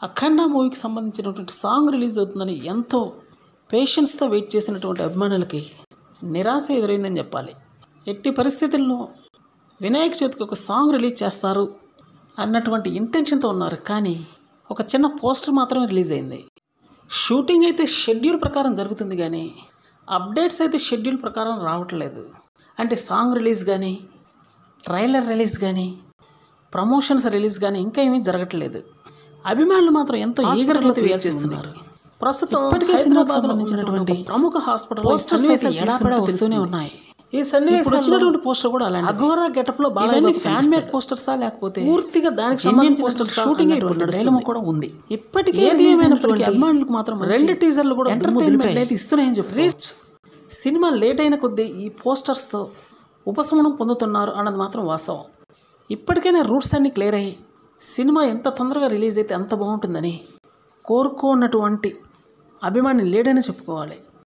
అఖండ మూవీకి సంబంధించినటువంటి song release అవుతుందని ఎంతో పేషెన్స్తో వెయిట్ చేసినటువంటి అభిమానులకి నిరాశ ఎదురైందని చెప్పాలి ఎట్టి పరిస్థితుల్లో వినాయక చవితికి ఒక సాంగ్ రిలీజ్ చేస్తారు అన్నటువంటి ఇంటెన్షన్తో ఉన్నారు కానీ ఒక చిన్న పోస్టర్ మాత్రమే రిలీజ్ అయింది షూటింగ్ అయితే షెడ్యూల్ ప్రకారం జరుగుతుంది కానీ అప్డేట్స్ అయితే షెడ్యూల్ ప్రకారం రావట్లేదు అంటే సాంగ్ రిలీజ్ కానీ ట్రైలర్ రిలీజ్ కానీ ప్రమోషన్స్ రిలీజ్ కానీ ఇంకా ఏమీ జరగట్లేదు అభిమానులు మాత్రం ఎంతో ఈగర్గా వెయిట్ చేస్తున్నారు ప్రస్తుతం ఇప్పటికే సినిమాకి సంబంధించినటువంటి ప్రముఖ హాస్పిటల్ పోస్టర్స్ అయితే ఎడాపెడా వస్తూనే ఉన్నాయి ఈ సన్నివేశం వచ్చినటువంటి పోస్టర్ కూడా అలాంటి అఘోరా గెటప్ లో బాగా ఫ్యాన్ మేడ్ పోస్టర్సా లేకపోతే పూర్తిగా దానికి సంబంధించిన పోస్టర్స్ షూటింగ్ అయిపోయిన కూడా ఉంది ఇప్పటికే రిలీజ్ అయినప్పటికీ అభిమానులకు మాత్రం రెండు టీజర్లు కూడా ఎంటర్టైన్మెంట్ అయితే ఇస్తున్నాయని చెప్పి సినిమా లేట్ అయిన కొద్దీ ఈ పోస్టర్స్తో ఉపశమనం పొందుతున్నారు అన్నది మాత్రం వాస్తవం ఇప్పటికైనా రూట్స్ అన్నీ క్లియర్ అయ్యి సినిమా ఎంత తొందరగా రిలీజ్ అయితే అంత బాగుంటుందని కోరుకోనటువంటి అభిమాని లేడని చెప్పుకోవాలి